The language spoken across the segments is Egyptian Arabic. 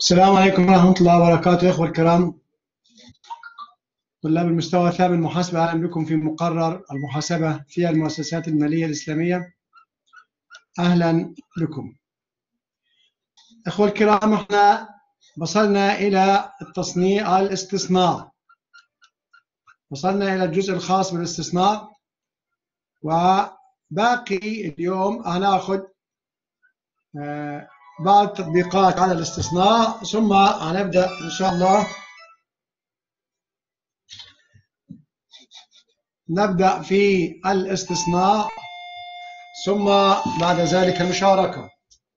السلام عليكم ورحمة الله وبركاته إخوة الكرام طلاب المستوى الثامن محاسبة أهلا بكم في مقرر المحاسبة في المؤسسات المالية الإسلامية أهلا بكم إخوة الكرام احنا وصلنا إلى التصنيع الاستصناع وصلنا إلى الجزء الخاص بالاستصناع وباقي اليوم هناخذ آه، بعض التطبيقات على الاستصناع ثم هنبدأ إن شاء الله نبدأ في الاستصناع ثم بعد ذلك المشاركة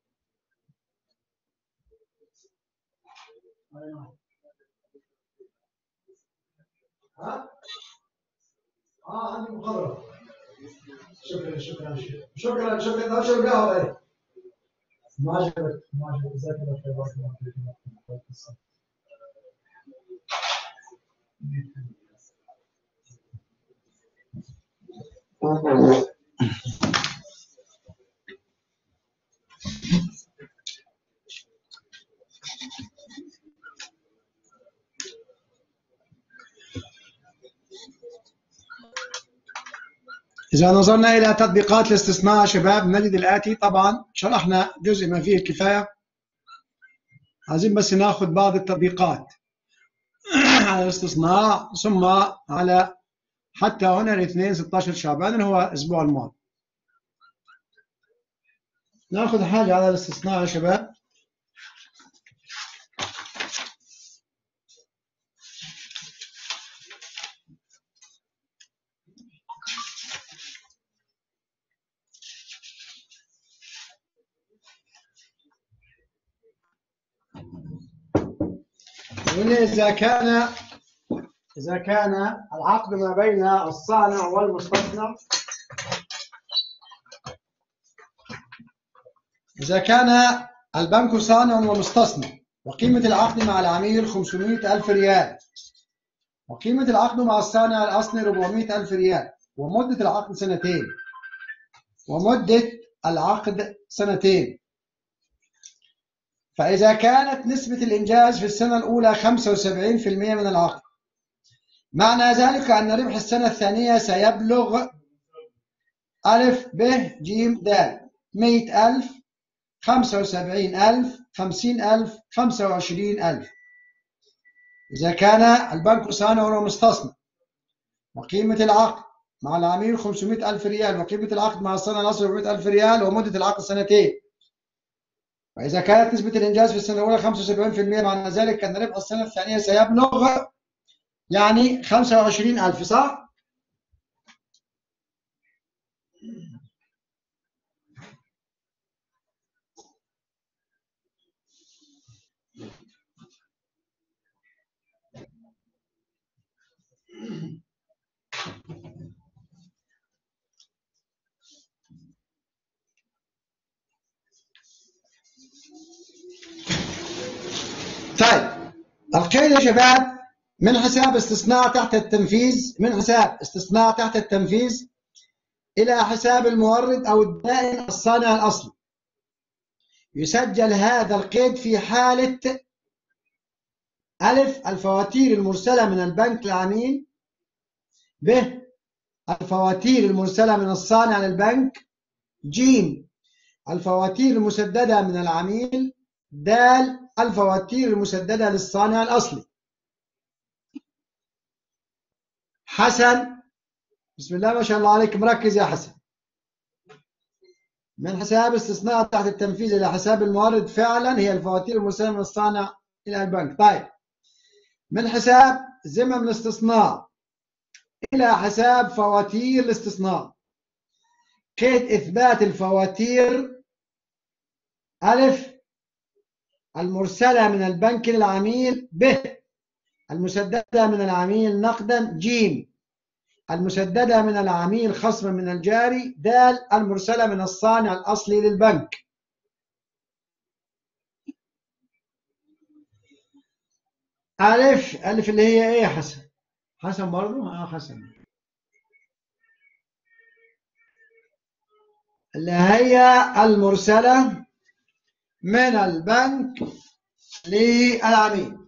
ها؟ اه عندي محاضرة شكرا شكرا شكرا شكرا شكرا قهوة ما عجبك ما عجبك جزاك الله خير بارك الله فيك إذا نظرنا إلى تطبيقات الاستصناع شباب نجد الآتي طبعا شرحنا جزء ما فيه الكفاية عايزين بس ناخذ بعض التطبيقات على الاستصناع ثم على حتى هنا الاثنين 16 شعبان اللي هو الأسبوع الماضي ناخذ حاجة على الاستصناع يا شباب هنا إذا كان إذا كان العقد ما بين الصانع والمستصنع إذا كان البنك صانع ومستصنع وقيمة العقد مع العميل 500 ألف ريال وقيمة العقد مع الصانع الأصلي 400 ألف ريال ومدة العقد سنتين ومدة العقد سنتين فإذا كانت نسبة الإنجاز في السنة الأولى 75% من العقد معنى ذلك أن ربح السنة الثانية سيبلغ ألف ب ج د 100000 75000 50000 25000 إذا كان البنك صانع ومستصنع وقيمة العقد مع العميل 500000 ريال وقيمة العقد مع الصانع الأصلي 400000 ريال ومدة العقد سنتين فإذا كانت نسبة الإنجاز في السنة الأولى 75% معنى ذلك أن ربح السنة الثانية سيبلغ يعني 25000 صح؟ طيب القيد يا شباب من حساب استثناء تحت التنفيذ من حساب استثناء تحت التنفيذ إلى حساب المورد أو الدائن الصانع الأصلي يسجل هذا القيد في حالة ألف الفواتير المرسلة من البنك للعميل ب الفواتير المرسلة من الصانع للبنك ج الفواتير المسددة من العميل د الفواتير المسددة للصانع الأصلي حسن بسم الله ما شاء الله عليك مركز يا حسن من حساب استثناء تحت التنفيذ إلى حساب المورد فعلا هي الفواتير المرسلة من الصانع إلى البنك طيب من حساب زمم الاستصناع إلى حساب فواتير الاستصناع قيد إثبات الفواتير ألف المرسلة من البنك للعميل ب المسددة من العميل نقدا ج المسددة من العميل خصما من الجاري د المرسلة من الصانع الأصلي للبنك ألف ألف اللي هي إيه يا حسن حسن برضو آه حسن اللي هي المرسلة من البنك للعميل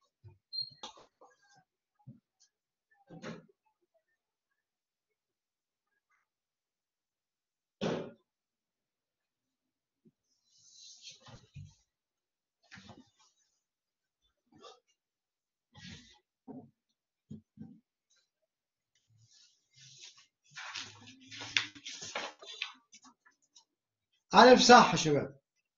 ألف صح يا شباب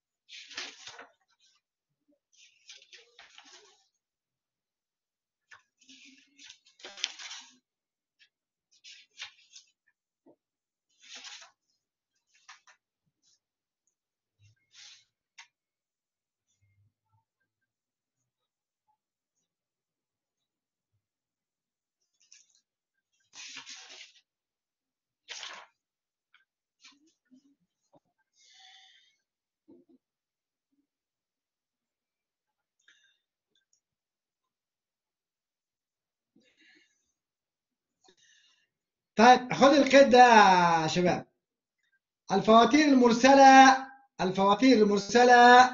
طيب خد القيد ده يا شباب الفواتير المرسلة الفواتير المرسلة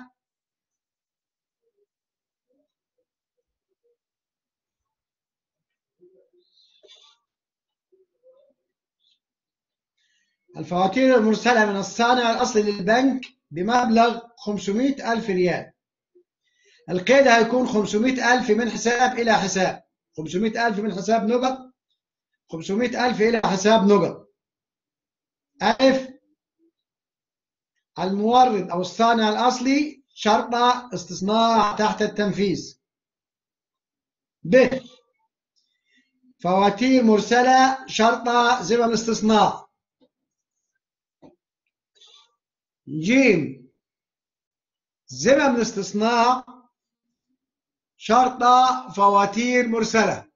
الفواتير المرسلة من الصانع الأصلي للبنك بمبلغ 500 ألف ريال القيد هيكون 500 ألف من حساب إلى حساب 500 ألف من حساب نقط 500 ألف إلى حساب نقط ألف المورد أو الصانع الأصلي شرط استصناع تحت التنفيذ ب فواتير مرسلة شرط زمن استصناع جيم زمن الاستصناع شرط فواتير مرسلة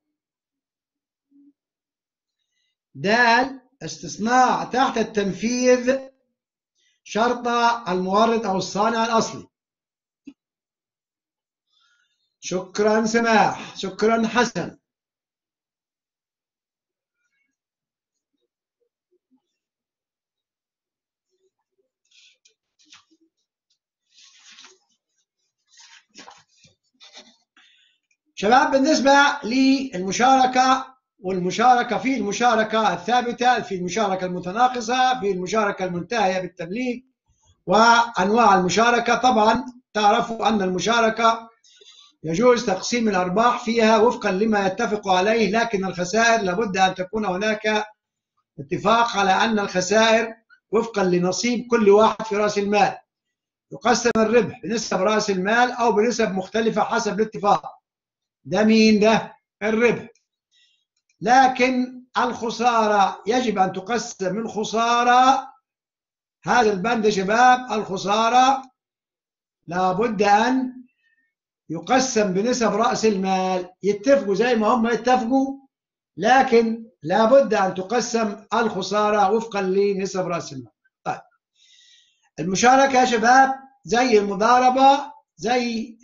دال استصناع تحت التنفيذ شرط المورد أو الصانع الأصلي شكرا سماح شكرا حسن شباب بالنسبة للمشاركة والمشاركة في المشاركة الثابتة في المشاركة المتناقصة في المشاركة المنتهية بالتمليك وأنواع المشاركة طبعا تعرفوا أن المشاركة يجوز تقسيم الأرباح فيها وفقا لما يتفق عليه لكن الخسائر لابد أن تكون هناك اتفاق على أن الخسائر وفقا لنصيب كل واحد في رأس المال يقسم الربح بنسب رأس المال أو بنسب مختلفة حسب الاتفاق ده مين ده الربح لكن الخسارة يجب أن تقسم الخسارة هذا البند يا شباب الخسارة لابد أن يقسم بنسب رأس المال يتفقوا زي ما هم يتفقوا لكن لابد أن تقسم الخسارة وفقا لنسب رأس المال طيب المشاركة يا شباب زي المضاربة زي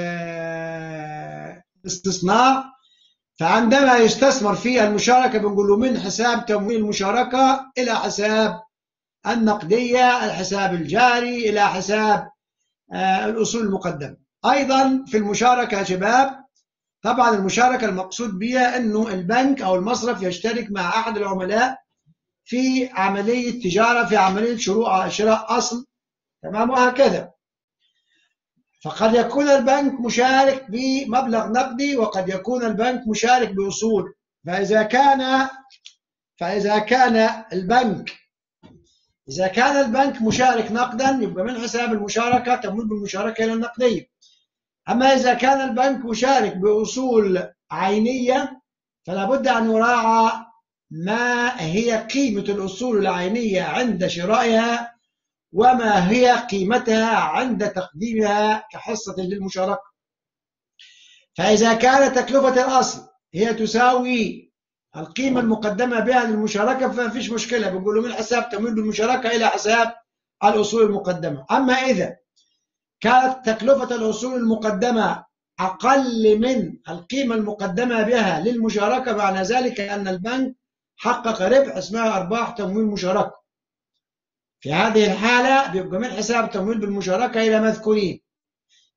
الاستثناء فعندما يستثمر في المشاركة بنقول له من حساب تمويل المشاركة إلى حساب النقدية الحساب الجاري إلى حساب الأصول المقدمة أيضا في المشاركة يا شباب طبعا المشاركة المقصود بها أنه البنك أو المصرف يشترك مع أحد العملاء في عملية تجارة في عملية شروع شراء أصل تمام وهكذا فقد يكون البنك مشارك بمبلغ نقدي وقد يكون البنك مشارك بأصول فإذا كان فإذا كان البنك إذا كان البنك مشارك نقدا يبقى من حساب المشاركة تمويل بالمشاركة إلى النقدية أما إذا كان البنك مشارك بأصول عينية فلا بد أن يراعى ما هي قيمة الأصول العينية عند شرائها وما هي قيمتها عند تقديمها كحصة للمشاركة فإذا كانت تكلفة الأصل هي تساوي القيمة المقدمة بها للمشاركة فما فيش مشكلة بنقول له من حساب تمويل بالمشاركة إلى حساب الأصول المقدمة أما إذا كانت تكلفة الأصول المقدمة أقل من القيمة المقدمة بها للمشاركة معنى ذلك أن البنك حقق ربح اسمها أرباح تمويل مشاركة في هذه الحالة بيبقى من حساب تمويل بالمشاركة إلى مذكورين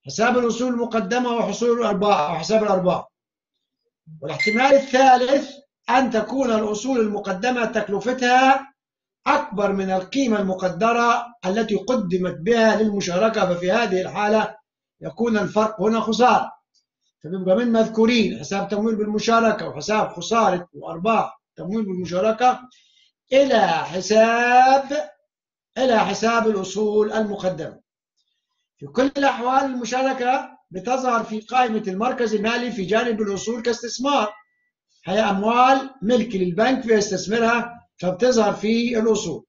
حساب الأصول المقدمة وحصول الأرباح أو حساب الأرباح والاحتمال الثالث أن تكون الأصول المقدمة تكلفتها أكبر من القيمة المقدرة التي قدمت بها للمشاركة ففي هذه الحالة يكون الفرق هنا خسارة فبيبقى من مذكورين حساب تمويل بالمشاركة وحساب خسارة وأرباح تمويل بالمشاركة إلى حساب إلى حساب الأصول المقدمة في كل الأحوال المشاركة بتظهر في قائمة المركز المالي في جانب الأصول كاستثمار هي أموال ملك للبنك بيستثمرها فبتظهر في الأصول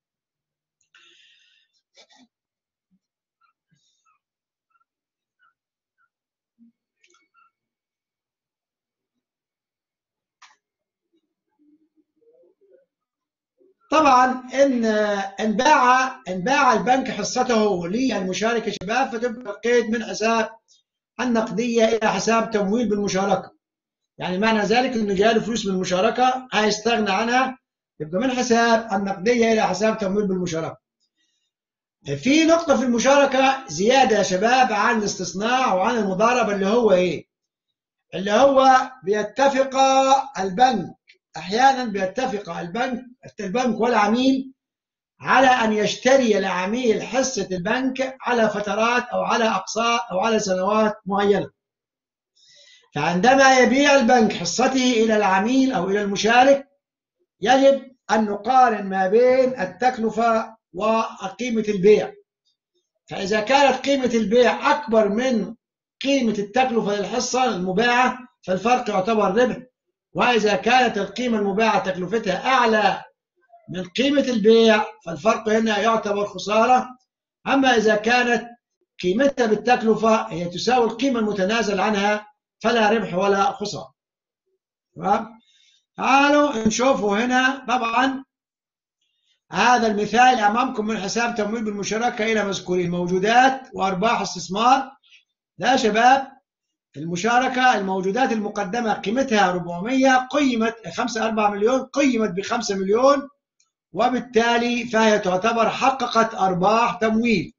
طبعا ان ان باع ان باع البنك حصته للمشارك يا شباب فتبقى القيد من حساب النقديه الى حساب تمويل بالمشاركه يعني معنى ذلك انه جاله فلوس من المشاركه هيستغنى عنها يبقى من حساب النقديه الى حساب تمويل بالمشاركه في نقطه في المشاركه زياده يا شباب عن الاستثناء وعن المضاربه اللي هو ايه اللي هو بيتفق البنك احيانا بيتفق البنك البنك والعميل على ان يشتري العميل حصه البنك على فترات او على اقساط او على سنوات معينه فعندما يبيع البنك حصته الى العميل او الى المشارك يجب ان نقارن ما بين التكلفه وقيمه البيع فاذا كانت قيمه البيع اكبر من قيمه التكلفه للحصه المباعه فالفرق يعتبر ربح وإذا كانت القيمة المباعة تكلفتها أعلى من قيمة البيع فالفرق هنا يعتبر خسارة أما إذا كانت قيمتها بالتكلفة هي تساوي القيمة المتنازل عنها فلا ربح ولا خسارة تمام تعالوا نشوفوا هنا طبعا هذا المثال أمامكم من حساب تمويل بالمشاركة إلى مذكورين موجودات وأرباح استثمار لا شباب المشاركة الموجودات المقدمة قيمتها 400 قيمت 5 4 مليون قيمت ب 5 مليون وبالتالي فهي تعتبر حققت أرباح تمويل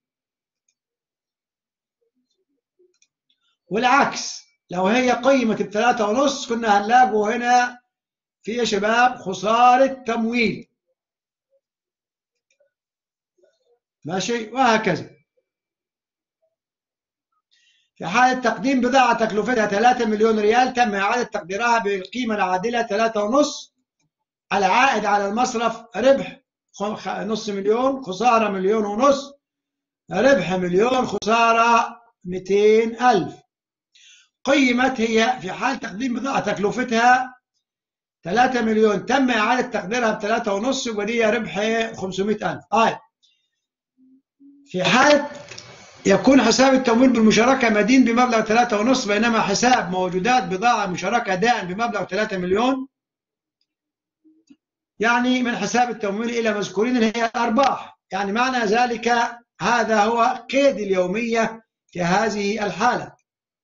والعكس لو هي قيمت بثلاثة ونص كنا هنلاقوا هنا في يا شباب خسارة تمويل ماشي وهكذا في حالة تقديم بضاعة تكلفتها 3 مليون ريال تم إعادة تقديرها بالقيمة العادلة 3.5 العائد على المصرف ربح نص مليون خسارة مليون ونص ربح مليون خسارة 200 ألف قيمت هي في حال تقديم بضاعة تكلفتها 3 مليون تم إعادة تقديرها بثلاثة ونص يبقى دي ربح 500 ألف طيب في حالة يكون حساب التمويل بالمشاركة مدين بمبلغ ثلاثة ونص بينما حساب موجودات بضاعة مشاركة دائن بمبلغ ثلاثة مليون يعني من حساب التمويل إلى مذكورين اللي هي الأرباح يعني معنى ذلك هذا هو قيد اليومية في هذه الحالة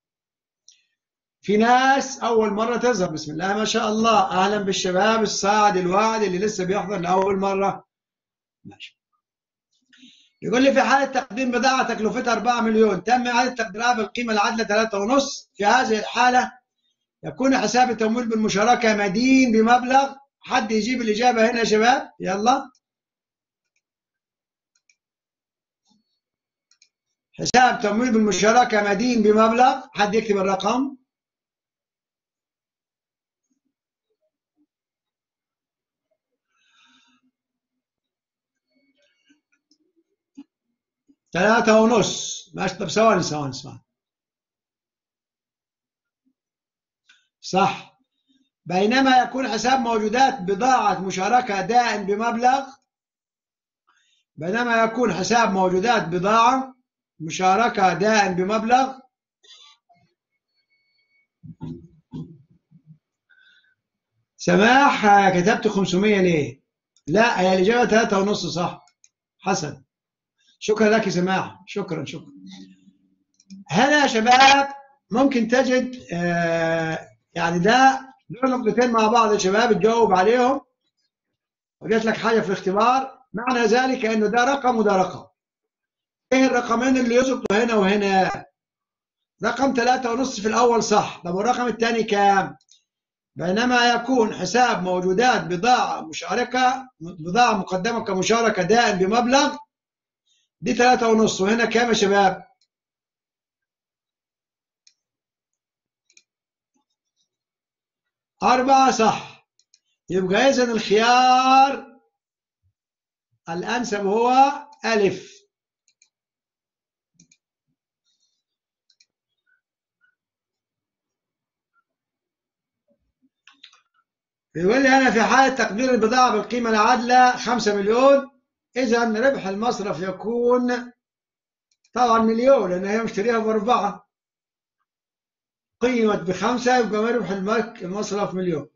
في ناس أول مرة تظهر بسم الله ما شاء الله أهلا بالشباب الصاعد الواعد اللي لسه بيحضر لأول مرة ماشي يقول لي في حالة تقديم بضاعة تكلفتها 4 مليون تم إعادة تقديرها بالقيمة العادلة 3.5 في هذه الحالة يكون حساب التمويل بالمشاركة مدين بمبلغ حد يجيب الإجابة هنا يا شباب يلا حساب تمويل بالمشاركة مدين بمبلغ حد يكتب الرقم ثلاثة ونص ماشي طب ثواني ثواني ثواني صح بينما يكون حساب موجودات بضاعة مشاركة دائم بمبلغ بينما يكون حساب موجودات بضاعة مشاركة دائم بمبلغ سماح كتبت 500 ليه؟ لا هي الإجابة ثلاثة ونص صح حسن شكرا لك سماح شكرا شكرا هنا يا شباب ممكن تجد آه يعني ده دول نقطتين مع بعض يا شباب تجاوب عليهم وجات لك حاجه في الاختبار معنى ذلك انه ده رقم وده رقم ايه الرقمين اللي يظبطوا هنا وهنا رقم ثلاثة ونص في الأول صح طب والرقم الثاني كام؟ بينما يكون حساب موجودات بضاعة مشاركة بضاعة مقدمة كمشاركة دائم بمبلغ دي ثلاثة ونص وهنا كام يا شباب؟ أربعة صح يبقى إذا الخيار الأنسب هو ألف يقول لي أنا في حالة تقدير البضاعة بالقيمة العادلة 5 مليون إذا ربح المصرف يكون طبعا مليون لأن هي مشتريها بأربعة قيمت بخمسة يبقى ربح المصرف مليون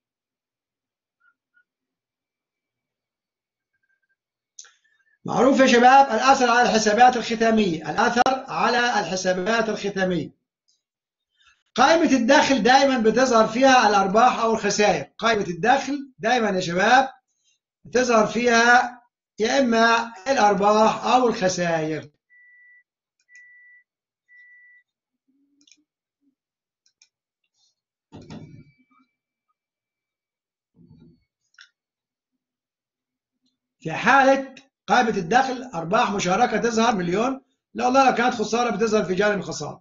معروف يا شباب الأثر على الحسابات الختامية الأثر على الحسابات الختامية قائمة الدخل دائما بتظهر فيها الأرباح أو الخسائر قائمة الدخل دائما يا شباب بتظهر فيها يا إما الأرباح أو الخسائر في حالة قائمة الدخل أرباح مشاركة تظهر مليون لا والله لو كانت خسارة بتظهر في جانب الخسارة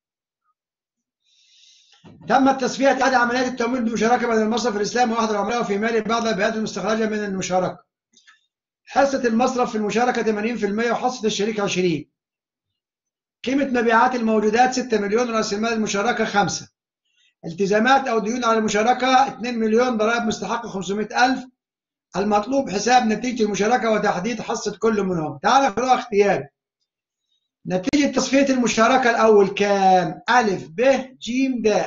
تم تصفية أحد عمليات التمويل بمشاركة بين المصرف الإسلامي وأحد العملاء وفي مال بعض البيئات المستخرجة من المشاركة حصة المصرف في المشاركة 80% وحصة الشريك 20 قيمة مبيعات الموجودات 6 مليون رأس المال المشاركة 5 التزامات أو ديون على المشاركة 2 مليون ضرائب مستحقة 500 ألف المطلوب حساب نتيجة المشاركة وتحديد حصة كل منهم تعال نقرأ اختياري نتيجة تصفية المشاركة الأول كام؟ ألف ب ج د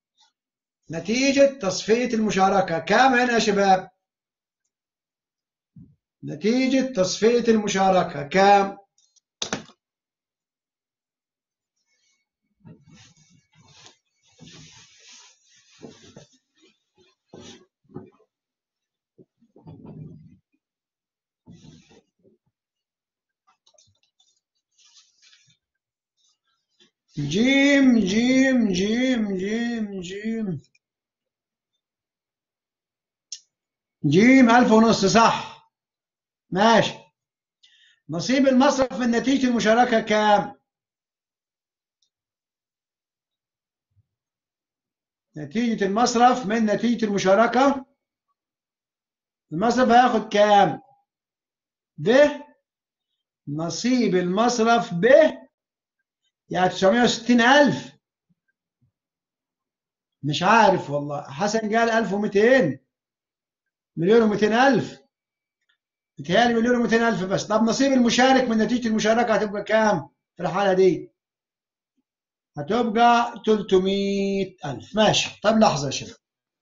نتيجة تصفية المشاركة كام هنا يا شباب؟ نتيجة تصفية المشاركة كام؟ جيم جيم جيم جيم جيم جيم ألف ونص صح ماشي نصيب المصرف من نتيجة المشاركة كام؟ نتيجة المصرف من نتيجة المشاركة المصرف هياخد كام؟ ب نصيب المصرف ب يعني 960 ألف مش عارف والله حسن قال 1200 مليون و200 ألف متهيألي مليون و200 ألف بس طب نصيب المشارك من نتيجة المشاركة هتبقى كام في الحالة دي هتبقى 300 ألف ماشي طب لحظة يا شباب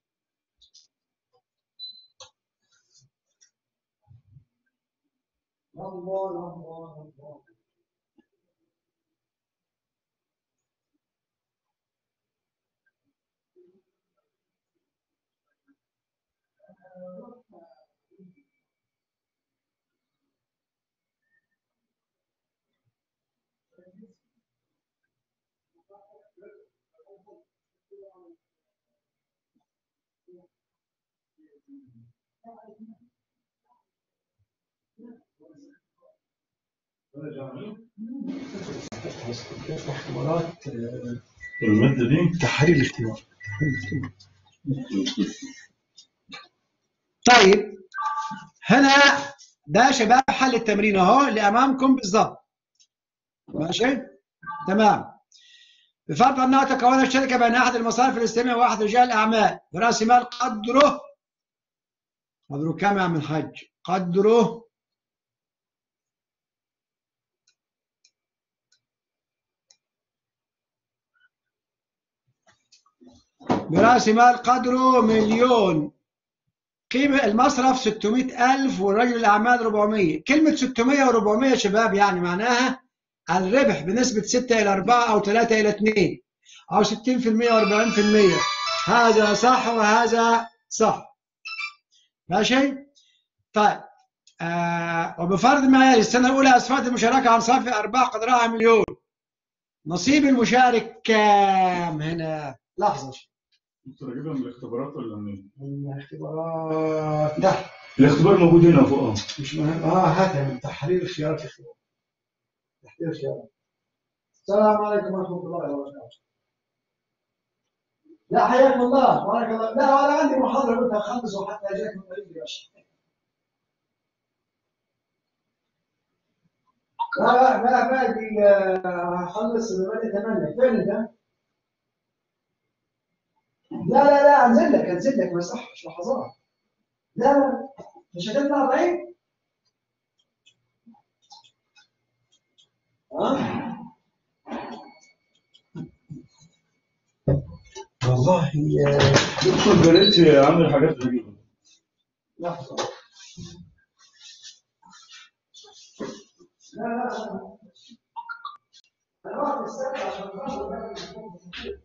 الله الله الله اختبارات المادة دي تحرير الاختبار طيب هنا ده شباب حل التمرين اهو اللي امامكم بالظبط ماشي تمام بفرض انها تكونت شركه بين احد المصارف الاسلاميه واحد رجال الاعمال براس مال قدره قدره كم يا عم الحاج قدره براس مال قدره مليون قيمة المصرف 600 ألف والرجل الأعمال 400 كلمة 600 و400 شباب يعني معناها الربح بنسبة 6 إلى 4 أو 3 إلى 2 أو 60% و40% هذا صح وهذا صح ماشي؟ طيب آه وبفرض معايا السنة الأولى أسفلت المشاركة عن صافي أرباح قدرها مليون نصيب المشارك كام هنا لحظة دكتور اجيبها من الاختبارات ولا منين؟ الاختبارات تحت الاختبار موجود هنا فوق اه مش مهم اه هاتها من تحرير خيارات الاختبار تحرير خيارات السلام عليكم ورحمة الله وبركاته لا حياكم الله بارك الله لا انا عندي محاضرة قلت اخلص حتى اجيك من قريب يا شيخ لا لا ما باقي آه، اخلص باقي ثمانية فين ده؟ لا لا لا انزل لك انزل لك ما يصحش لحظات لا لا مش هتطلع ضعيف ها؟ والله آه، دكتور بريت عامل حاجات غريبه لحظة لا لا لا أنا واحد استنى عشان أخلص باقي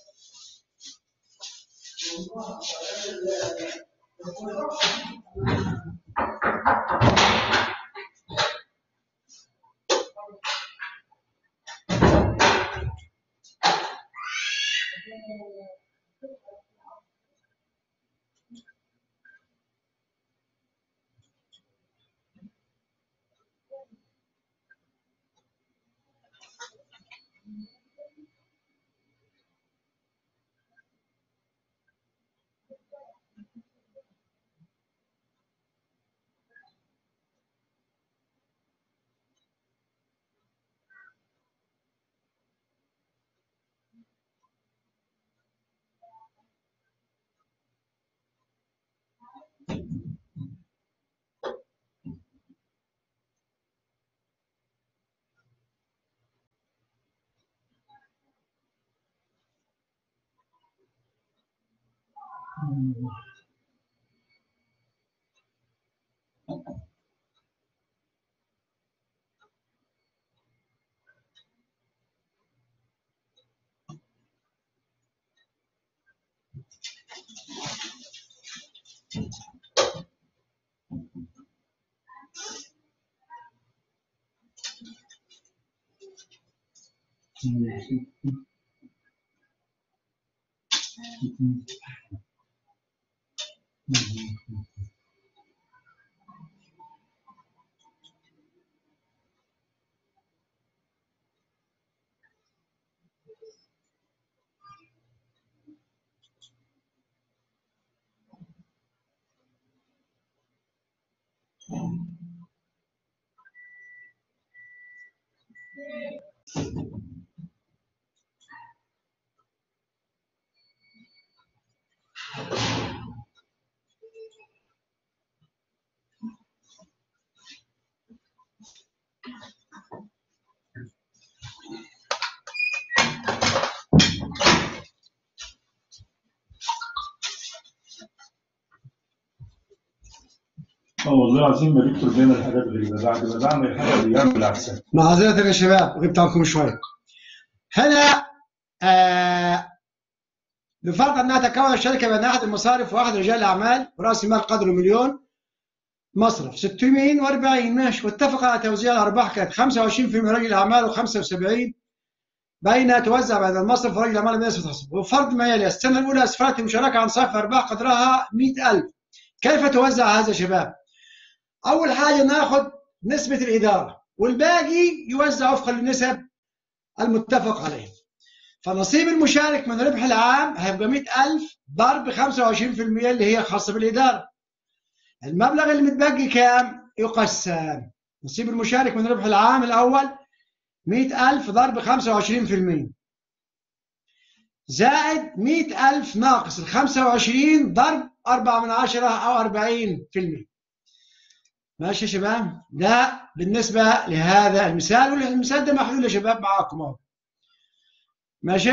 اه والله العظيم ما دكتور بيعمل حاجات غريبه بعد ما بعمل حاجه بيعمل احسن معذرة يا شباب غبت عنكم شوي هنا آه بفرض انها تكون الشركه بين احد المصارف واحد رجال الاعمال براس مال قدره مليون مصرف 640 ماشي واتفق على توزيع الارباح كانت 25% من رجل الاعمال و75 بين توزع بين المصرف ورجل الاعمال بنسبه حسب وفرض ما يلي السنه الاولى اسفرت المشاركه عن صافي ارباح قدرها 100000 كيف توزع هذا يا شباب؟ اول حاجه ناخذ نسبه الاداره والباقي يوزع وفقا للنسب المتفق عليه فنصيب المشارك من الربح العام هيبقى 100000 ضرب 25% اللي هي خاصة بالإدارة المبلغ اللي متبقي كام؟ يقسم نصيب المشارك من الربح العام الأول 100000 ضرب 25% زائد 100000 ناقص ال 25 ضرب 4 من 10 أو 40% ماشي يا شباب؟ ده بالنسبة لهذا المثال والمثال ده محلول يا شباب معاكم اهو ماشي؟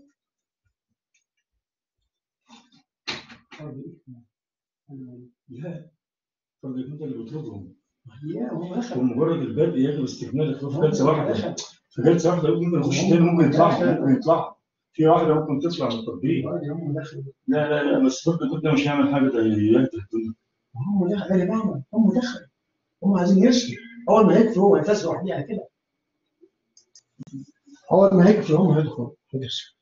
لا طب انت اللي بتطلبهم يا هو دخل ومجرد البدء يجب استكمال الخطوه في جلسه واحده في جلسه واحده ممكن يخش تاني ممكن يطلع ممكن يطلع في واحده ممكن تطلع من التطبيق هم دخلوا لا لا لا بس برضه ده مش هيعمل حاجه ده يهدي الدنيا هم دخل انا بعمل هم دخلوا هم عايزين يرسلوا اول ما يكفوا هو ينفذ لوحديه على كده أول ما يقفل هم هيدخل هيدخل.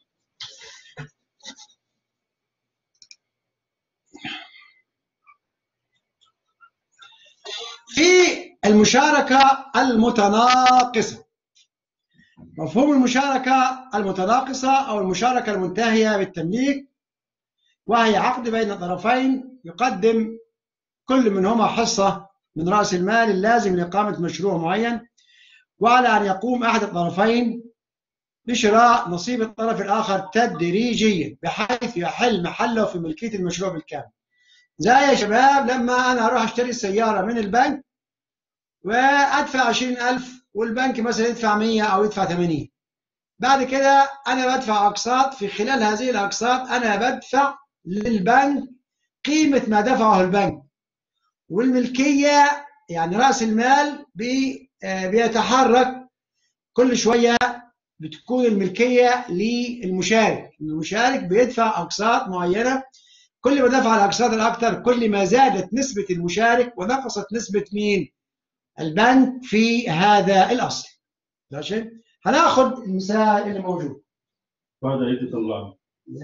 في المشاركة المتناقصة مفهوم المشاركة المتناقصة أو المشاركة المنتهية بالتمليك وهي عقد بين طرفين يقدم كل منهما حصة من رأس المال اللازم لإقامة مشروع معين وعلى أن يقوم أحد الطرفين بشراء نصيب الطرف الآخر تدريجيا بحيث يحل محله في ملكية المشروع بالكامل زي يا شباب لما أنا أروح أشتري سيارة من البنك وأدفع 20000 والبنك مثلا يدفع 100 أو يدفع 80 بعد كده أنا بدفع أقساط في خلال هذه الأقساط أنا بدفع للبنك قيمة ما دفعه البنك والملكية يعني رأس المال بي بيتحرك كل شوية بتكون الملكية للمشارك المشارك بيدفع أقساط معينة كل ما دفع الأقساط الأكثر كل ما زادت نسبة المشارك ونقصت نسبة مين البنك في هذا الأصل ماشي هناخد المثال اللي موجود بعد عيد تطلعه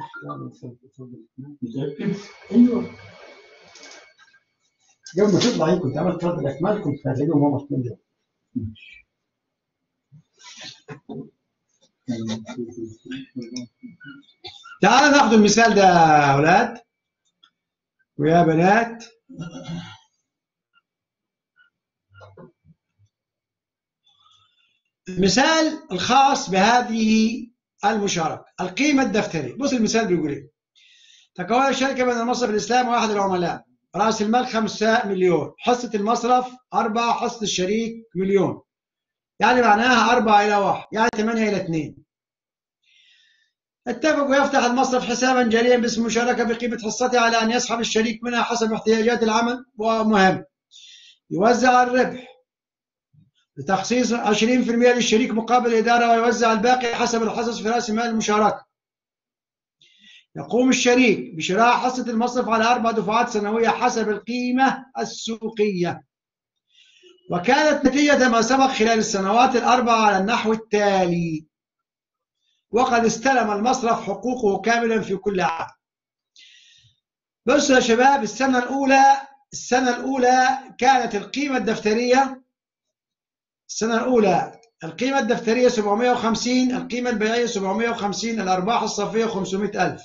متأكد؟ ايوه قبل ما تطلع كنت عملت فرد الاكمال كنت هتلاقيهم هم محتملين تعالوا ناخذ المثال ده يا اولاد ويا بنات المثال الخاص بهذه المشاركة القيمة الدفترية بص المثال بيقول ايه تكون الشركة بين المصرف الإسلامي وأحد العملاء رأس المال 5 مليون حصة المصرف 4 حصة الشريك مليون يعني معناها 4 إلى 1 يعني 8 إلى 2 اتفقوا يفتح المصرف حسابا جاريا باسم مشاركة بقيمة حصته على أن يسحب الشريك منها حسب احتياجات العمل ومهم يوزع الربح لتخصيص 20% للشريك مقابل الإدارة ويوزع الباقي حسب الحصص في رأس مال المشاركة يقوم الشريك بشراء حصة المصرف على أربع دفعات سنوية حسب القيمة السوقية وكانت نتيجة ما سبق خلال السنوات الأربعة على النحو التالي وقد استلم المصرف حقوقه كاملا في كل عام بصوا يا شباب السنة الأولى السنة الأولى كانت القيمة الدفترية السنة الأولى القيمة الدفترية 750 القيمة البيعية 750 الأرباح الصافية 500 ألف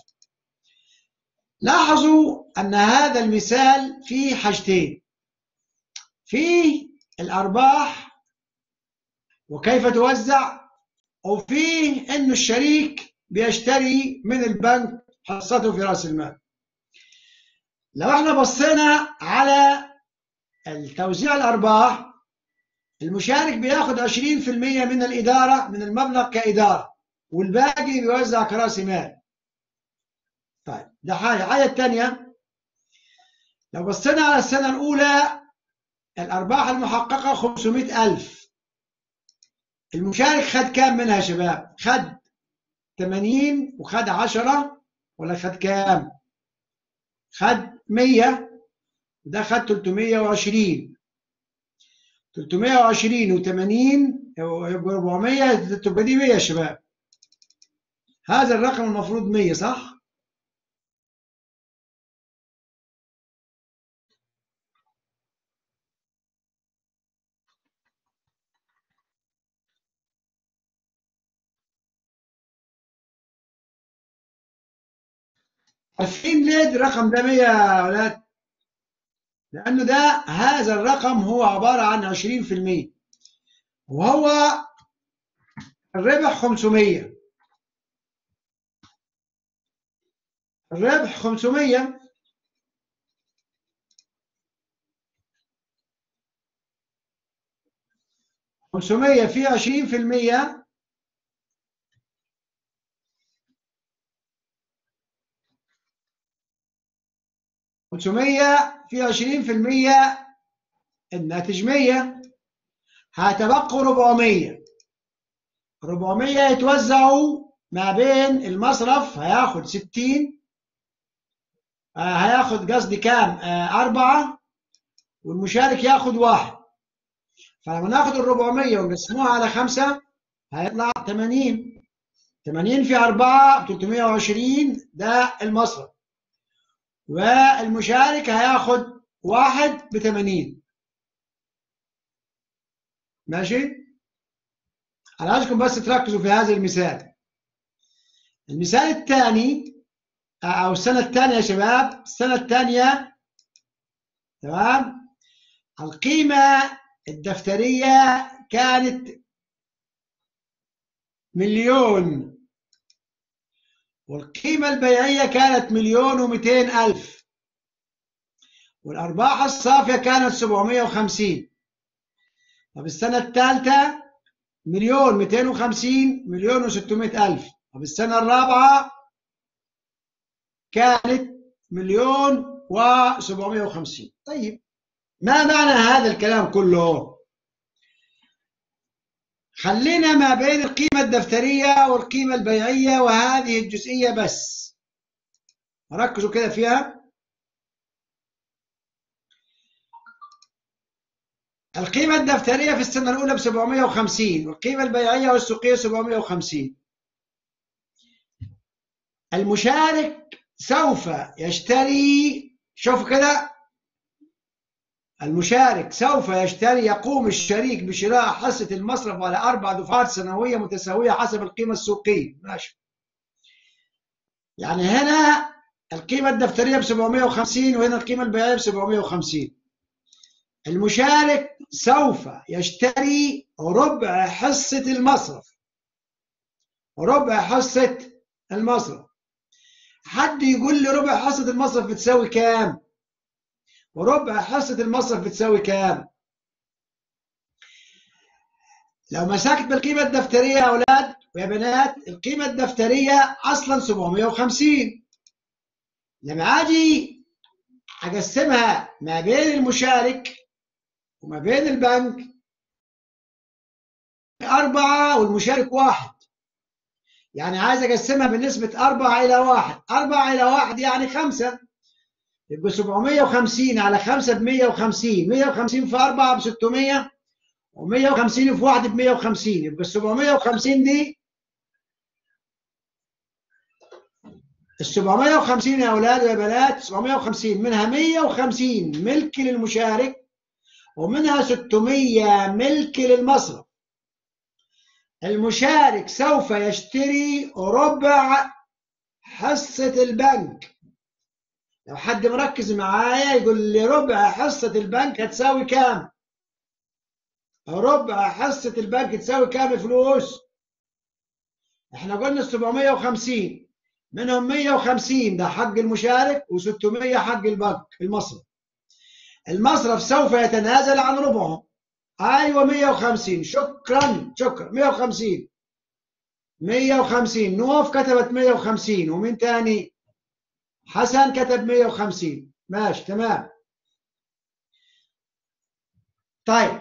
لاحظوا أن هذا المثال فيه حاجتين فيه الأرباح وكيف توزع وفيه أن الشريك بيشتري من البنك حصته في رأس المال لو احنا بصينا على التوزيع الأرباح المشارك بياخد 20% من الإدارة من المبلغ كإدارة والباقي بيوزع كرأس مال طيب ده حاجة الحاجة الثانية لو بصينا على السنة الأولى الأرباح المحققة 500 ألف المشارك خد كام منها يا شباب؟ خد 80 وخد 10 ولا خد كام؟ خد 100 وده خد 320 320 و80 يبقى 400 تبقى دي 100 يا شباب هذا الرقم المفروض 100 صح؟ عارفين ليه الرقم ده 100 يا ولاد؟ لأنه ده هذا الرقم هو عبارة عن 20% وهو الربح 500 الربح 500 500 في 20% خمسمية في عشرين في المية الناتج مية هتبقوا ربعمية ربعمية يتوزعوا ما بين المصرف هياخد ستين آه هياخد قصدي كام آه أربعة والمشارك ياخد واحد فلما ناخد الربعمية ونقسموها على خمسة هيطلع 80 80 في 4 320 ده المصرف والمشارك هياخد واحد ب 80 ماشي؟ أنا عايزكم بس تركزوا في هذا المثال المثال الثاني أو السنة الثانية يا شباب السنة الثانية تمام القيمة الدفترية كانت مليون والقيمة البيعية كانت مليون ومئتين ألف والأرباح الصافية كانت سبعمية وخمسين طب السنة الثالثة مليون مئتين وخمسين مليون وستمائة ألف طب السنة الرابعة كانت مليون وسبعمائة وخمسين طيب ما معنى هذا الكلام كله خلينا ما بين القيمة الدفترية والقيمة البيعية وهذه الجزئية بس ركزوا كده فيها القيمة الدفترية في السنة الأولى ب 750 والقيمة البيعية والسوقية 750 المشارك سوف يشتري شوف كده المشارك سوف يشتري يقوم الشريك بشراء حصة المصرف على أربع دفعات سنوية متساوية حسب القيمة السوقية ماشي يعني هنا القيمة الدفترية ب 750 وهنا القيمة البيعية ب 750 المشارك سوف يشتري ربع حصة المصرف ربع حصة المصرف حد يقول لي ربع حصة المصرف بتساوي كام وربع حصة المصرف بتساوي كام لو مسكت بالقيمة الدفترية يا أولاد ويا بنات القيمة الدفترية أصلا 750 لما أجي أقسمها ما بين المشارك وما بين البنك أربعة والمشارك واحد يعني عايز أقسمها بنسبة أربعة إلى واحد أربعة إلى واحد يعني خمسة يبقى 750 على 5 ب 150 150 في 4 ب 600 و150 في 1 ب 150 يبقى ال 750 دي ال 750 يا اولاد ويا بنات 750 منها 150 ملك للمشارك ومنها 600 ملك للمصرف المشارك سوف يشتري ربع حصة البنك لو حد مركز معايا يقول لي ربع حصة البنك هتساوي كام؟ ربع حصة البنك تساوي كام فلوس؟ احنا قلنا 750 منهم 150 ده حق المشارك و600 حق البنك المصرف المصرف سوف يتنازل عن ربعه ايوه 150 شكرا شكرا 150 150 نوف كتبت 150 ومين تاني؟ حسن كتب 150 ماشي تمام طيب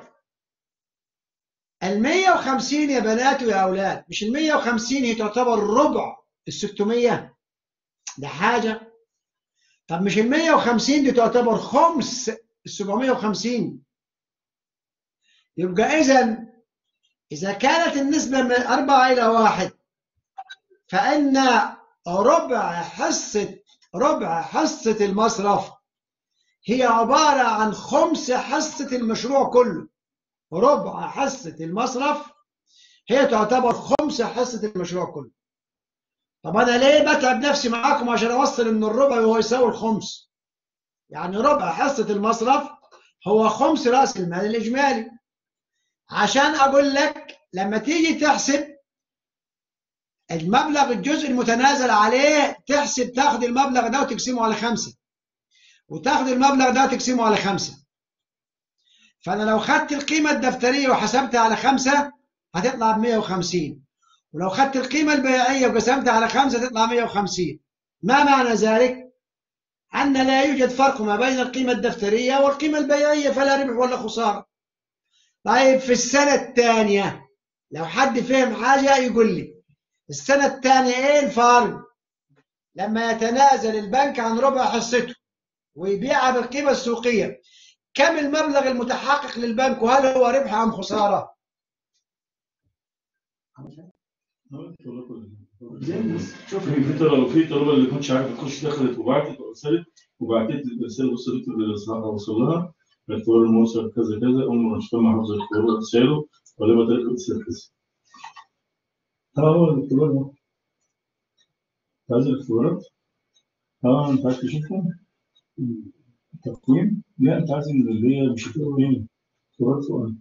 ال 150 يا بنات ويا اولاد مش ال 150 هي تعتبر ربع ال 600 ده حاجه طب مش ال 150 دي تعتبر خمس ال 750 يبقى اذا اذا كانت النسبه من 4 الى 1 فان ربع حصه ربع حصة المصرف هي عبارة عن خمس حصة المشروع كله ربع حصة المصرف هي تعتبر خمس حصة المشروع كله طب أنا ليه بتعب نفسي معاكم عشان أوصل إن الربع هو يساوي الخمس يعني ربع حصة المصرف هو خمس رأس المال الإجمالي عشان أقول لك لما تيجي تحسب المبلغ الجزء المتنازل عليه تحسب تاخد المبلغ ده وتقسمه على خمسة وتاخد المبلغ ده وتقسمه على خمسة فأنا لو خدت القيمة الدفترية وحسبتها على خمسة هتطلع ب 150 ولو خدت القيمة البيعية وقسمتها على خمسة تطلع 150 ما معنى ذلك؟ أن لا يوجد فرق ما بين القيمة الدفترية والقيمة البيعية فلا ربح ولا خسارة طيب في السنة الثانية لو حد فهم حاجة يقول لي السنة الثانية ايه الفرق؟ لما يتنازل البنك عن ربع حصته ويبيعها بالقيمة السوقية كم المبلغ المتحقق للبنك وهل هو ربح أم خسارة؟ زين بس شوف في في طلبه في طلبه اللي كنتش عارف تخش دخلت وبعتت وارسلت وبعتت لي رساله وصلت اللي وصل لها الاختبار الموصل كذا كذا ام مش فاهمه حافظه الاختبار ورساله ولا طريقه ارسال كذا اه هو الاختبار ده أنت عايز الاختبارات؟ اه انت عايز تشوفهم؟ تقويم؟ لا انت عايز اللي هي مش هتقرا هنا اختبارات فوقها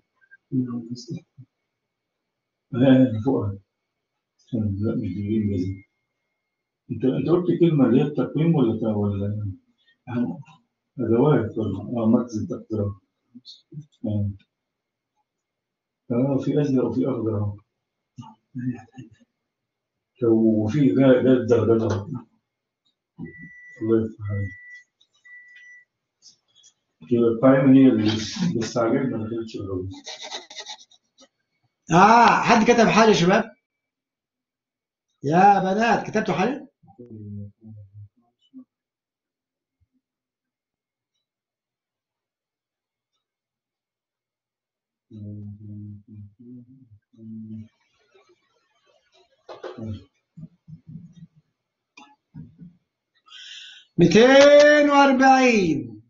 لا فوقها لا مش دي انجليزي انت انت قلت كلمه اللي هي التقويم ولا تا- ولا ادوات ولا اه مركز التقديرات اه اه في ازرق وفي اخضر اهو وفي ده ده الدرجات اهو الله يفتح عليك كده القائمه هي اللي بس عجبني ما كانتش الغلط اه حد كتب حاجه يا شباب يا بنات كتبتوا حاجه ميتين وأربعين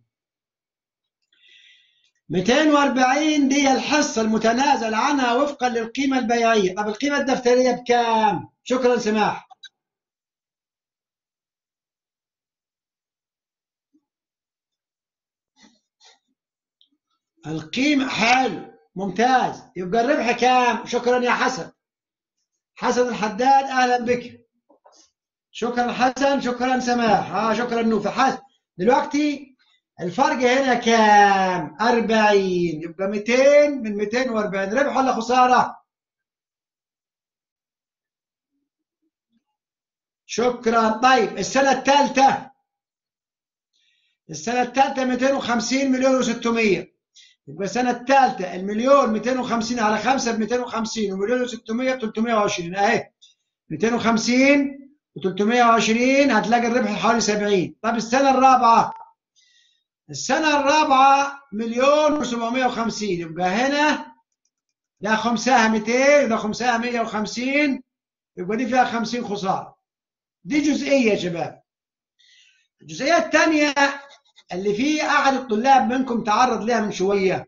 ميتين وأربعين دي الحصة المتنازل عنها وفقا للقيمة البيعية طب القيمة الدفترية بكام؟ شكرا سماح القيمة حلو ممتاز يبقى الربح كام؟ شكرا يا حسن حسن الحداد أهلا بك شكرا حسن شكرا سماح آه شكرا نوفي حسن دلوقتي الفرق هنا كام 40 يبقى 200 من 240 ربح ولا خسارة شكرا طيب السنة الثالثة السنة الثالثة 250 مليون و600 يبقى السنة الثالثة المليون 250 على 5 ب 250 ومليون و600 320 اهي 250 و320 هتلاقي الربح حوالي 70 طب السنة الرابعة السنة الرابعة مليون و750 يبقى هنا ده خمسها 200 ده خمسها 150 يبقى دي فيها 50 خسارة دي جزئية يا شباب الجزئية الثانية اللي في أحد الطلاب منكم تعرض لها من شوية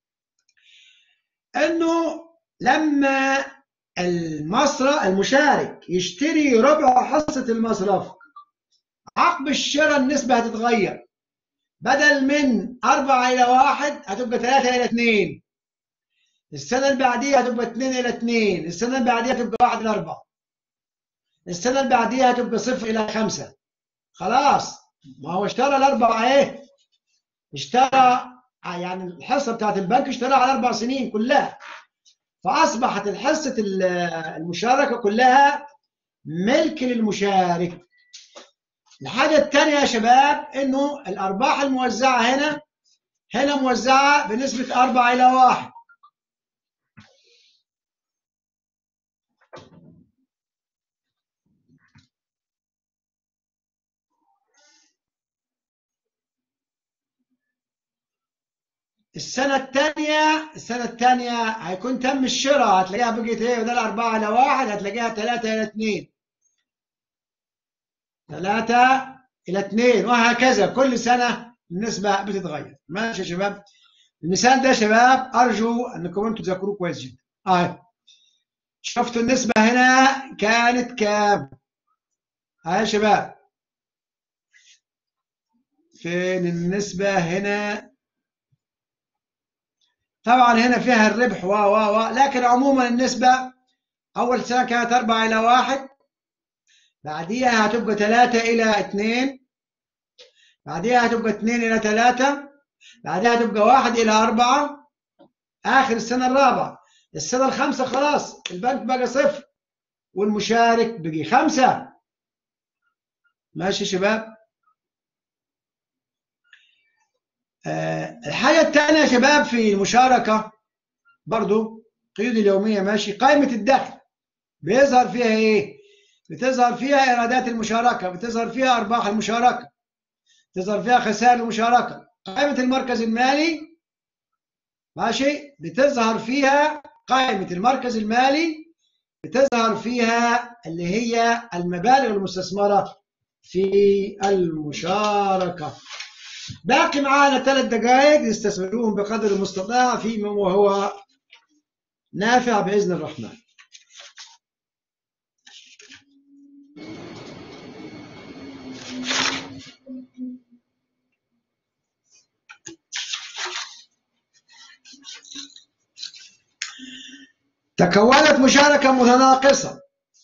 إنه لما المصرف المشارك يشتري ربع حصة المصرف عقب الشراء النسبة هتتغير بدل من أربعة إلى واحد هتبقى ثلاثة إلى اثنين السنة اللي بعديها هتبقى اثنين إلى اثنين السنة اللي بعديها هتبقى واحد إلى أربعة السنة اللي بعديها هتبقى صفر إلى خمسة خلاص ما هو اشترى الأربعة إيه اشترى يعني الحصة بتاعت البنك اشتراها على أربع سنين كلها فأصبحت الحصة المشاركة كلها ملك للمشارك الحاجة الثانية يا شباب إنه الأرباح الموزعة هنا هنا موزعة بنسبة أربعة إلى واحد السنة الثانية السنة الثانية هيكون تم الشراء هتلاقيها بقيت ايه بدل أربعة إلى واحد هتلاقيها ثلاثة إلى اثنين ثلاثة إلى اثنين وهكذا كل سنة النسبة بتتغير ماشي يا شباب المثال ده يا شباب أرجو أنكم أنتم تذاكروه كويس جدا آه. شفتوا النسبة هنا كانت كام؟ ها يا شباب فين النسبة هنا طبعا هنا فيها الربح و و و لكن عموما النسبة أول سنة كانت 4 إلى 1 بعديها هتبقى 3 إلى 2 بعديها هتبقى 2 إلى 3 بعدها هتبقى 1 إلى 4 آخر السنة الرابعة السنة الخامسة خلاص البنك بقى صفر والمشارك بقي خمسة ماشي يا شباب آه الحاجة الثانية يا شباب في المشاركة برضو قيود اليومية ماشي قائمة الدخل بيظهر فيها ايه بتظهر فيها ايرادات المشاركة بتظهر فيها ارباح المشاركة بتظهر فيها خسائر المشاركة قائمة المركز المالي ماشي بتظهر فيها قائمة المركز المالي بتظهر فيها اللي هي المبالغ المستثمرة في المشاركة باقي معانا ثلاث دقائق نستثمرهم بقدر المستطاع فيما وهو نافع بإذن الرحمن تكونت مشاركة متناقصة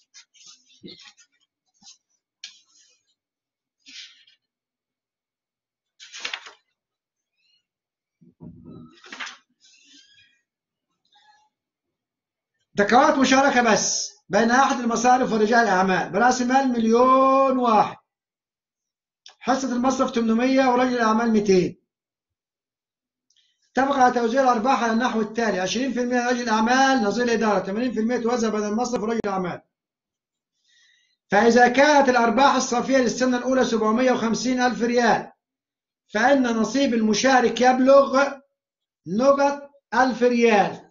تكونت مشاركة بس بين أحد المصارف ورجال الأعمال برأس مال مليون واحد حصة المصرف 800 ورجل الأعمال 200 اتفق على توزيع الأرباح على النحو التالي 20% رجل الأعمال نظير الإدارة 80% توزع بين المصرف ورجل الأعمال فإذا كانت الأرباح الصافية للسنة الأولى 750 ألف ريال فإن نصيب المشارك يبلغ نقط ألف ريال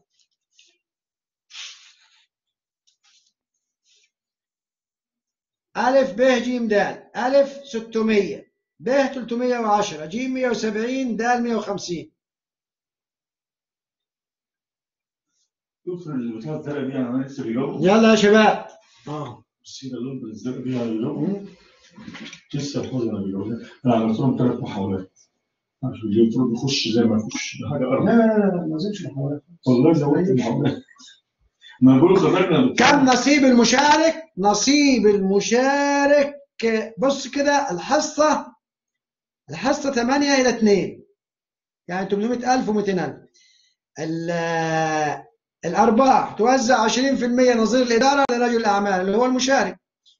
ألف ب ج د ألف 600 ب 310 ج 170 د 150 شوف البتاع الزرقاء دي انا لسه بيجاوبوا يلا يا شباب اه بصي ده اللون الزرقاء دي انا بيجاوبوا لسه الحوض انا بيجاوبوا انا عملت لهم ثلاث محاولات عشان يجيبوا بيخش زي ما يخش ده حاجه لا ارض لا لا ما زلتش محاولات والله زودت المحاولات ما بقول خرجنا كم نصيب المشارك نصيب المشارك بص كده الحصة الحصة 8 إلى 2 يعني 800000 و200000 الأرباح توزع 20% نظير الإدارة لرجل الأعمال اللي هو المشارك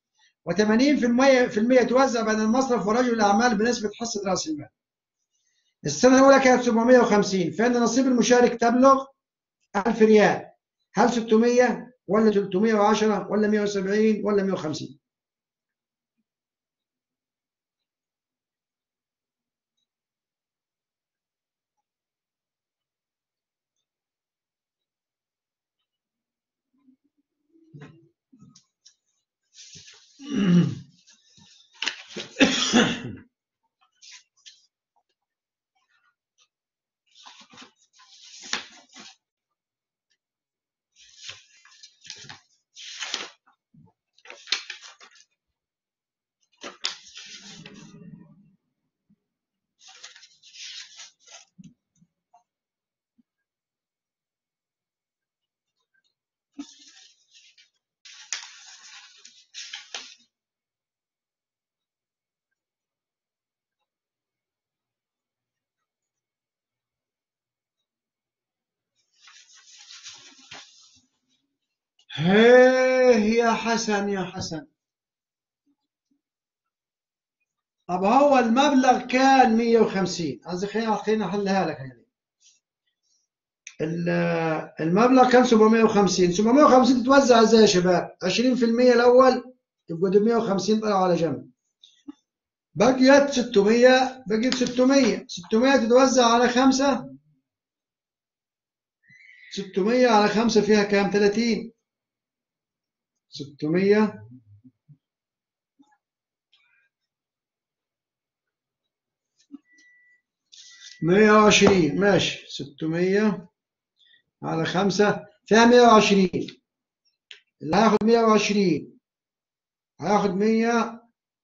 و80% توزع بين المصرف ورجل الأعمال بنسبة حصة رأس المال السنة الأولى كانت 750 فإن نصيب المشارك تبلغ 1000 ريال هل 600 ولا 310 ولا 170 ولا 150 هيه يا حسن يا حسن طب هو المبلغ كان 150 قصدي خلينا خلينا احلها لك يعني ال- المبلغ كان 750 750 تتوزع ازاي يا شباب 20% الاول يبقوا دول 150 طلعوا على جنب بقيت 600 بقيت 600 600 تتوزع على خمسة 600 على خمسة فيها كام 30 600 120 ماشي 600 على 5 فيها 120 اللي هياخد 120 هياخد 100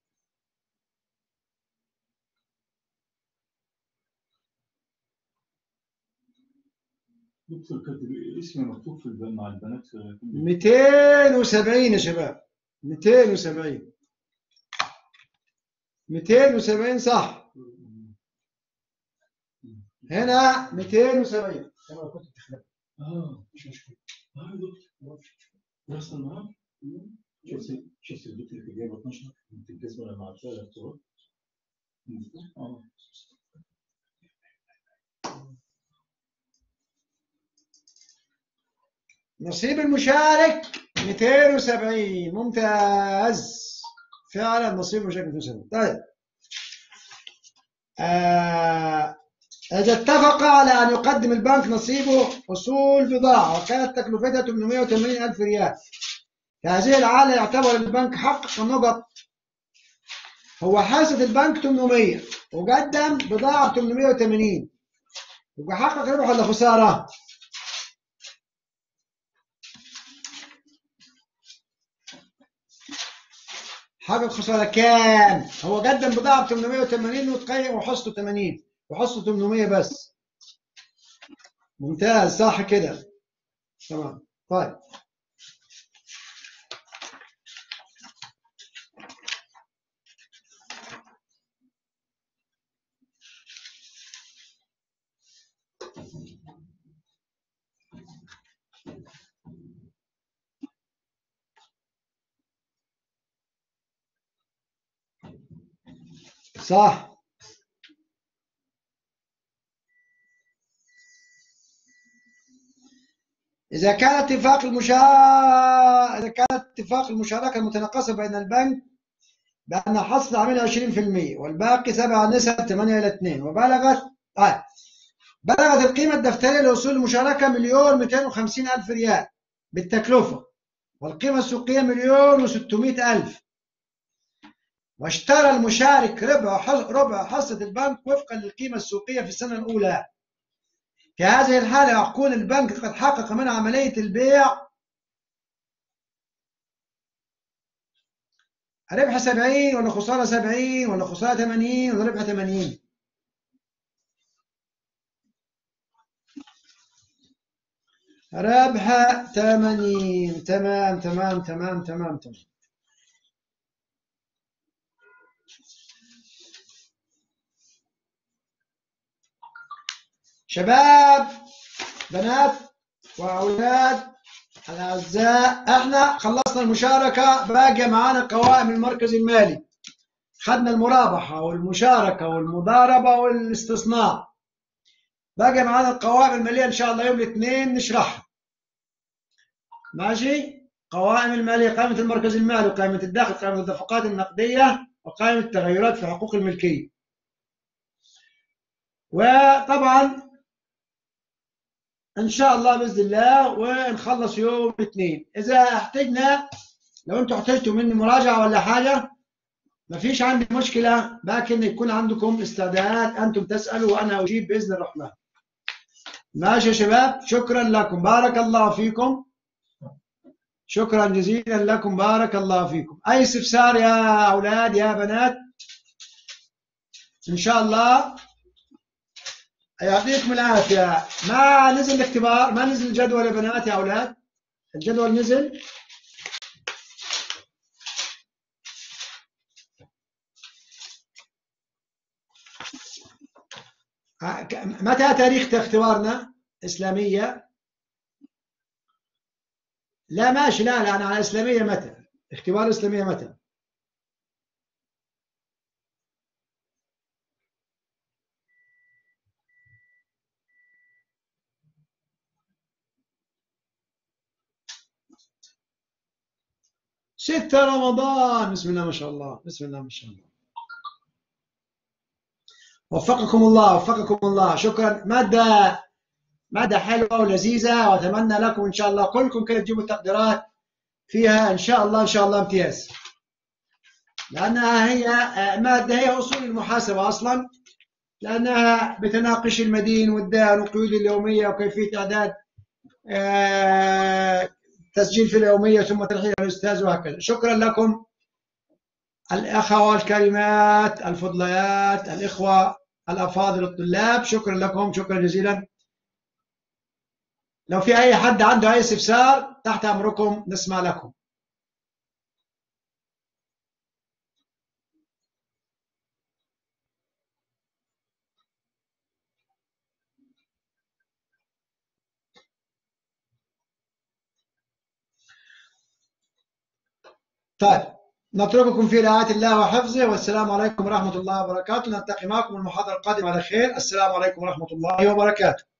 دكتور كاتب اسمي مكتوب في الب- مع البنات في 270 يا شباب 270 270 صح هنا 270 كما كنت تخيل اه مش مشكله اه يا دكتور يحصل معاك شفت شفت البنت اللي كانت جايبه 12 بنت الجزمه لما عرفتها الاختراع اه نصيب المشارك 270 ممتاز فعلا نصيب المشارك 270 طيب آه إذا اتفق على أن يقدم البنك نصيبه أصول بضاعة وكانت تكلفتها 880 ألف ريال في هذه الحالة يعتبر البنك حقق النقط هو حاسة البنك 800 وقدم بضاعة ب 880 يبقى حقق ربح ولا خسارة؟ حقق خسارة كام؟ هو قدم بضاعة ب 880 وتقيم وحصته 80 وحصته 800 بس ممتاز صح كده تمام طيب صح إذا كان اتفاق المشا... إذا كان اتفاق المشاركة المتناقصة بين البنك بأن حصل عمل 20% والباقي سبع نسب 8 إلى 2 وبلغت آه. بلغت القيمة الدفترية لوصول المشاركة مليون 250 ألف ريال بالتكلفة والقيمة السوقية مليون و600 ألف واشترى المشارك ربع ربع حصة البنك وفقا للقيمة السوقية في السنة الأولى في هذه الحالة يكون البنك قد حقق من عملية البيع ربح 70 ولا خسارة 70 ولا خسارة 80 ولا ربح 80 ربح 80 تمام تمام تمام تمام تمام شباب بنات واولاد الاعزاء احنا خلصنا المشاركه باقي معانا قوائم المركز المالي خدنا المرابحه والمشاركه والمضاربه والاستصناع باقي معانا القوائم الماليه ان شاء الله يوم الاثنين نشرحها ماشي قوائم الماليه قائمه المركز المالي وقائمه الدخل قائمه النفقات النقديه وقائمه التغيرات في حقوق الملكيه وطبعا ان شاء الله باذن الله ونخلص يوم الاثنين اذا احتجنا لو انتم احتجتوا مني مراجعه ولا حاجه ما فيش عندي مشكله لكن يكون عندكم استعداد انتم تسالوا وانا اجيب باذن الرحمن ماشي يا شباب شكرا لكم بارك الله فيكم شكرا جزيلا لكم بارك الله فيكم اي استفسار يا اولاد يا بنات ان شاء الله يعطيكم العافية ما نزل الاختبار ما نزل الجدول يا بنات يا أولاد الجدول نزل متى تاريخ اختبارنا إسلامية لا ماشي لا لا أنا على إسلامية متى اختبار إسلامية متى ستة رمضان بسم الله ما شاء الله بسم الله ما شاء الله وفقكم الله وفقكم الله شكرا مادة مادة حلوة ولذيذة وأتمنى لكم إن شاء الله كلكم كده تجيبوا التقديرات فيها إن شاء الله إن شاء الله امتياز لأنها هي مادة هي أصول المحاسبة أصلا لأنها بتناقش المدين والدين والقيود اليومية وكيفية إعداد تسجيل في اليومية ثم ترحيل الأستاذ وهكذا شكرا لكم الأخوة الكريمات الفضليات الإخوة الأفاضل الطلاب شكرا لكم شكرا جزيلا لو في أي حد عنده أي استفسار تحت أمركم نسمع لكم طيب نترككم في رعاية الله وحفظه والسلام عليكم ورحمة الله وبركاته نلتقي معكم المحاضرة القادمة على خير السلام عليكم ورحمة الله وبركاته